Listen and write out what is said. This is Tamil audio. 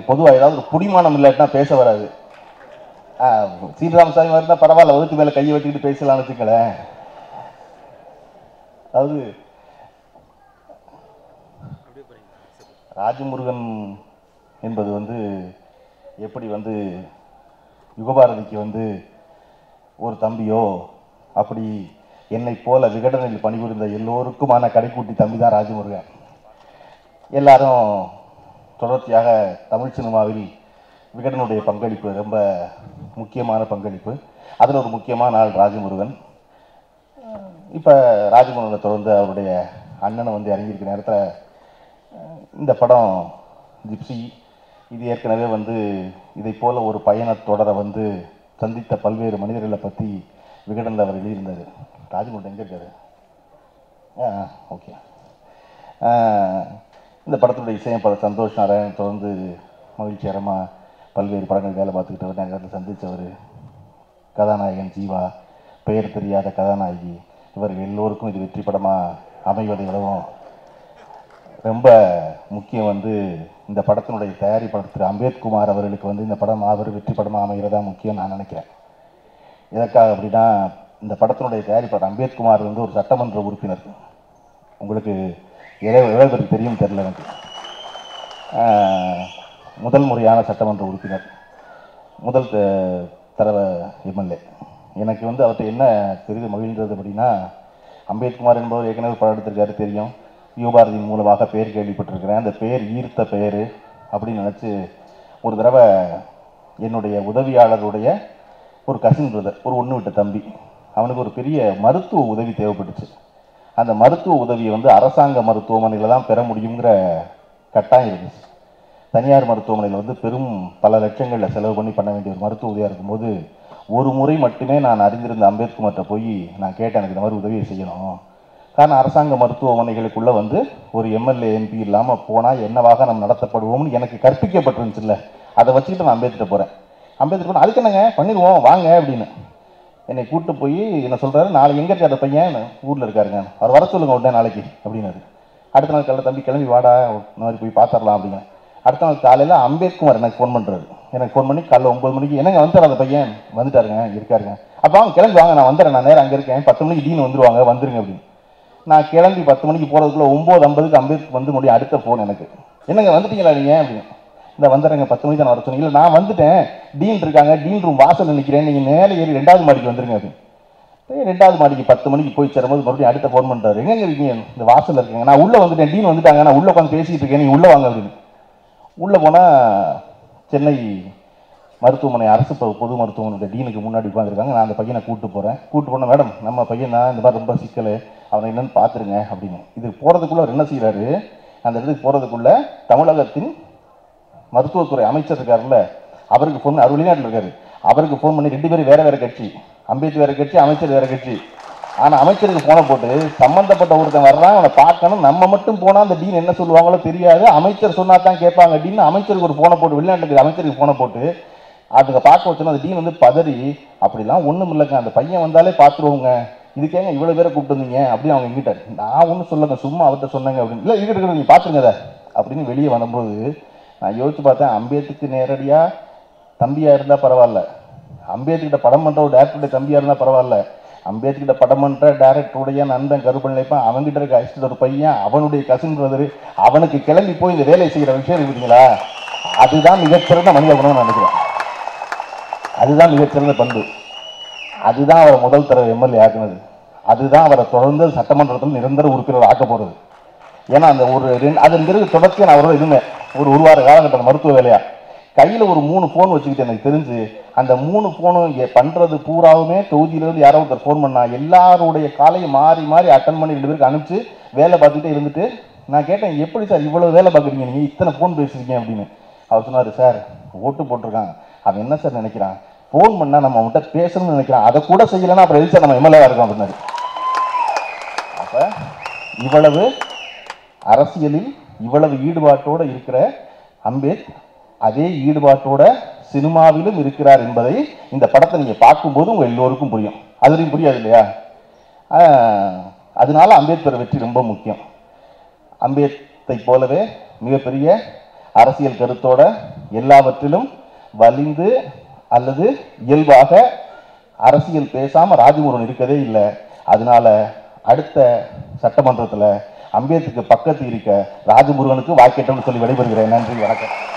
பொதுவாக ஏதாவது ஒரு புடிமானம் இல்லாட்டினா பேச வராது ஆ, சீனிராமசாமி மாதிரி இருந்தால் பரவாயில்ல வகுத்து மேலே கையை வச்சுக்கிட்டு பேசலாம்னு வச்சுக்கலேன் அதாவது ராஜமுருகன் என்பது வந்து எப்படி வந்து யுகபாரதிக்கு வந்து ஒரு தம்பியோ அப்படி என்னை போல விகடனில் பணிபுரிந்த எல்லோருக்குமான கடைக்குட்டி தம்பி தான் ராஜமுருகன் எல்லாரும் தொடர்ச்சியாக தமிழ் சினிமாவில் விகடனுடைய பங்களிப்பு ரொம்ப முக்கியமான பங்களிப்பு அதில் ஒரு முக்கியமான ஆள் ராஜமுருகன் இப்போ ராஜமுருகனை தொடர்ந்து அவருடைய அண்ணனை வந்து இறங்கியிருக்க நேரத்தில் இந்த படம் ஜிப்சி இது ஏற்கனவே வந்து இதை போல ஒரு பயணத் தொடரை வந்து சந்தித்த பல்வேறு மனிதர்களை பற்றி விகடனில் அவர் எழுதியிருந்தார் ராஜமுருகன் எங்கே இருக்காரு ஆ ஓகே இந்த படத்துடைய இசையமைப்பாளர் சந்தோஷ் நாராயணன் தொடர்ந்து மகிழ்ச்சிகரமாக பல்வேறு படங்கள் வேலை பார்த்துக்கிட்டு அவர் நேரத்தில் சந்தித்தவர் கதாநாயகன் ஜீவா பெயர் தெரியாத கதாநாயகி இவர்கள் எல்லோருக்கும் இது வெற்றி படமாக அமைவதை விடவும் ரொம்ப முக்கியம் வந்து இந்த படத்தினுடைய தயாரிப்பாளர் திரு அம்பேத்குமார் அவர்களுக்கு வந்து இந்த படம் அவர் வெற்றி படமாக அமைகிறதா முக்கியம் நான் நினைக்கிறேன் எதற்காக அப்படின்னா இந்த படத்தினுடைய தயாரிப்பாளர் அம்பேத்குமார் வந்து ஒரு சட்டமன்ற உறுப்பினர் உங்களுக்கு எவ்வளோ எவ்வளோ பேருக்கு தெரியும் தெரில எனக்கு ஆஹ், முதல் முறையான சட்டமன்ற உறுப்பினர் முதல் த- தடவை எம்எல்ஏ எனக்கு வந்து அவர்கிட்ட என்ன பெரிதும் மகிழ்ந்தது அப்படின்னா அம்பேத்குமார் என்பவர் ஏற்கனவே படம் எடுத்திருக்காரு தெரியும் யுவபாரதியின் மூலமாக பெயர் கேள்விப்பட்டிருக்கிறேன் அந்த பெயர் ஈர்த்த பெயர் அப்படின்னு நினச்சி ஒரு தடவை என்னுடைய உதவியாளருடைய ஒரு கசின் பிரதர் ஒரு ஒன்று விட்ட தம்பி அவனுக்கு ஒரு பெரிய மருத்துவ உதவி தேவைப்பட்டுச்சு அந்த மருத்துவ உதவியை வந்து அரசாங்க மருத்துவமனையில் தான் பெற முடியுங்கிற கட்டாயம் இருந்துச்சு தனியார் மருத்துவமனையில் வந்து பெரும் பல லட்சங்களில் செலவு பண்ணி பண்ண வேண்டிய ஒரு மருத்துவ உதவியாக இருக்கும்போது ஒரு முறை மட்டுமே நான் அறிந்திருந்த அம்பேத்குமார்கிட்ட போய் நான் கேட்டேன் எனக்கு இந்த மாதிரி உதவியை செய்யணும் காரணம் அரசாங்க மருத்துவமனைகளுக்குள்ளே வந்து ஒரு எம்எல்ஏ எம்பி இல்லாமல் போனால் என்னவாக நம்ம நடத்தப்படுவோம்னு எனக்கு கற்பிக்கப்பட்டிருந்துச்சுல்ல அதை வச்சுக்கிட்டு நான் அம்பேத்கிட்ட போகிறேன் அம்பேத்கர் போன அதுக்கு என்னங்க பண்ணிடுவோம் வாங்க அப்படின்னு என்னை கூப்பிட்டு போய் என்ன சொல்கிறாரு நாளைக்கு எங்கே இருக்காரு அந்த பையன் ஊரில் இருக்காருங்க அவர் வர சொல்லுங்க உடனே நாளைக்கு அப்படின்னாரு அடுத்த நாள் காலையில் தம்பி கிளம்பி வாடா இந்த மாதிரி போய் பார்த்துடலாம் அப்படிங்க அடுத்த நாள் காலையில் அம்பேத்குமார் எனக்கு ஃபோன் பண்ணுறாரு எனக்கு ஃபோன் பண்ணி காலைல ஒம்பது மணிக்கு என்னங்க வந்துட்டார் அந்த பையன் வந்துட்டாருங்க இருக்காருங்க அப்போ அவங்க கிளம்பி வாங்க நான் வந்துடுறேன் நான் நேரம் அங்கே இருக்கேன் பத்து மணிக்கு டீன் வந்துருவாங்க வந்துருங்க அப்படின்னு நான் கிளம்பி பத்து மணிக்கு போகிறதுக்குள்ள ஒம்பது ஐம்பதுக்கு அம்பேத்கர் வந்து முடியும் அடுத்த ஃபோன் எனக்கு என்னங்க வந்துட்டீங்களா நீங்கள் அப்படின்னு இந்த வந்துடுறேங்க பத்து மணிக்கு நான் வர சொன்னீங்க இல்லை நான் வந்துட்டேன் டீன் இருக்காங்க டீன் ரூம் வாசல் நிற்கிறேன் நீங்கள் மேலே ஏறி ரெண்டாவது மாடிக்கு வந்துருங்க அப்படின்னு போய் ரெண்டாவது மாடிக்கு பத்து மணிக்கு போய் சேரும்போது மறுபடியும் அடுத்த ஃபோன் பண்ணுறாரு எங்க இருக்கீங்க இந்த வாசல்ல இருக்கீங்க நான் உள்ளே வந்துட்டேன் டீன் வந்துட்டாங்க நான் உள்ளே உட்காந்து பேசிட்டு இருக்கேன் நீங்கள் உள்ளே வாங்க அப்படின்னு உள்ளே போனால் சென்னை மருத்துவமனை அரசு பொ- பொது மருத்துவமனை டீனுக்கு முன்னாடி உட்காந்துருக்காங்க நான் அந்த பையனை கூட்டு போகிறேன் கூட்டு போன மேடம் நம்ம பையன் தான் இந்த மாதிரி ரொம்ப சிக்கல் அவனை என்னன்னு பார்த்துருங்க அப்படின்னு இது போகிறதுக்குள்ள அவர் என்ன செய்கிறாரு அந்த இடத்துக்கு போகிறதுக்குள்ள தமிழகத்தின் மருத்துவத்துறை அமைச்சர் இருக்காருல்ல அவருக்கு ஃபோன் அவர் வெளிநாட்டில் இருக்காரு அவருக்கு ஃபோன் பண்ணி ரெண்டு பேரும் வேற வேற கட்சி அம்பேத்கர் வேற கட்சி அமைச்சர் வேற கட்சி ஆனால் அமைச்சருக்கு போன போட்டு சம்பந்தப்பட்ட ஒருத்தன் வர்றான் அவனை பார்க்கணும் நம்ம மட்டும் போனால் அந்த டீன் என்ன சொல்லுவாங்களோ தெரியாது அமைச்சர் சொன்னா தான் கேட்பாங்க டீன் அமைச்சருக்கு ஒரு ஃபோனை போட்டு வெளிநாட்டுல இருக்கிற அமைச்சருக்கு ஃபோனை போட்டு அதுங்க பார்க்க வச்சோன்னா அந்த டீன் வந்து பதறி அப்படிலாம் ஒன்றும் இல்லைங்க அந்த பையன் வந்தாலே பார்த்துருவோங்க இதுக்கேங்க இவ்வளோ பேரை கூப்பிட்டு வந்தீங்க அப்படின்னு அவங்க எங்கிட்ட நான் ஒன்றும் சொல்லங்க சும்மா அவர்கிட்ட சொன்னாங்க அப்படின்னு இல்லை இங்கிட்ட இருக்கிற நீங்கள் பார்த்துருங்க அதை அப்படின்னு வெளியே வரும்போது நான் யோசிச்சு பார்த்தேன் அம்பேத்கருக்கு நேரடியாக தம்பியாக இருந்தால் பரவாயில்ல அம்பேத்கிட்ட படம் பண்ணுற ஒரு டேரக்டருடைய தம்பியாக இருந்தால் பரவாயில்ல அம்பேத்கிட்ட படம் பண்ணுற டேரக்டருடைய நண்பன் கருப்பன் நினைப்பான் அவன்கிட்ட இருக்க அசிஸ்டன்ட் ஒரு பையன் அவனுடைய கசின் பிரதர் அவனுக்கு கிளம்பி போய் இந்த வேலையை செய்கிற விஷயம் இருக்குங்களா அதுதான் மிகச்சிறந்த மனித குணம் நான் நினைக்கிறேன் அதுதான் மிகச்சிறந்த பண்பு அதுதான் அவரை முதல் தடவை எம்எல்ஏ ஆக்குனது அதுதான் அவரை தொடர்ந்து சட்டமன்றத்தில் நிரந்தர உறுப்பினர் ஆக்க போகிறது ஏன்னா அந்த ஒரு ரெண்டு அதன் பிறகு தொடர்ச்சியாக நான் அவரோட இருந்தேன் ஒரு ஒரு வார காலகட்டம் மருத்துவ வேலையா கையில் ஒரு மூணு ஃபோன் வச்சுக்கிட்டு எனக்கு தெரிஞ்சு அந்த மூணு ஃபோனும் பண்ணுறது பூராவுமே தொகுதியிலேருந்து யாரோ ஒருத்தர் ஃபோன் பண்ணா எல்லாருடைய காலையும் மாறி மாறி அட்டன் பண்ணி ரெண்டு பேருக்கு அனுப்பிச்சு வேலை பார்த்துக்கிட்டே இருந்துட்டு நான் கேட்டேன் எப்படி சார் இவ்வளோ வேலை பார்க்குறீங்க நீங்கள் இத்தனை ஃபோன் பேசுறீங்க அப்படின்னு அவர் சொன்னார் சார் ஓட்டு போட்டிருக்காங்க அவன் என்ன சார் நினைக்கிறான் ஃபோன் பண்ணால் நம்ம அவன்கிட்ட பேசணும்னு நினைக்கிறான் அதை கூட செய்யலைன்னா அப்புறம் எது சார் நம்ம எம்எல்ஏவாக இருக்கோம் அப்படின்னாரு அப்போ இவ்வளவு அரசியலில் இவ்வளவு ஈடுபாட்டோடு இருக்கிற அம்பேத் அதே ஈடுபாட்டோட சினிமாவிலும் இருக்கிறார் என்பதை இந்த படத்தை நீங்கள் பார்க்கும்போது உங்கள் எல்லோருக்கும் புரியும் அதுலையும் புரியாது இல்லையா ஆஹ், அதனால அம்பேத்கர் வெற்றி ரொம்ப முக்கியம் அம்பேத்தை போலவே மிகப்பெரிய அரசியல் கருத்தோட எல்லாவற்றிலும் வலிந்து அல்லது இயல்பாக அரசியல் பேசாம ராஜமுருகன் இருக்கதே இல்லை அதனால அடுத்த சட்டமன்றத்தில் அம்பேத்கருக்கு பக்கத்து இருக்க ராஜமுருகனுக்கு வாய்க்கேட்டோம்னு சொல்லி விடைபெறுகிறேன் நன்றி வணக்கம்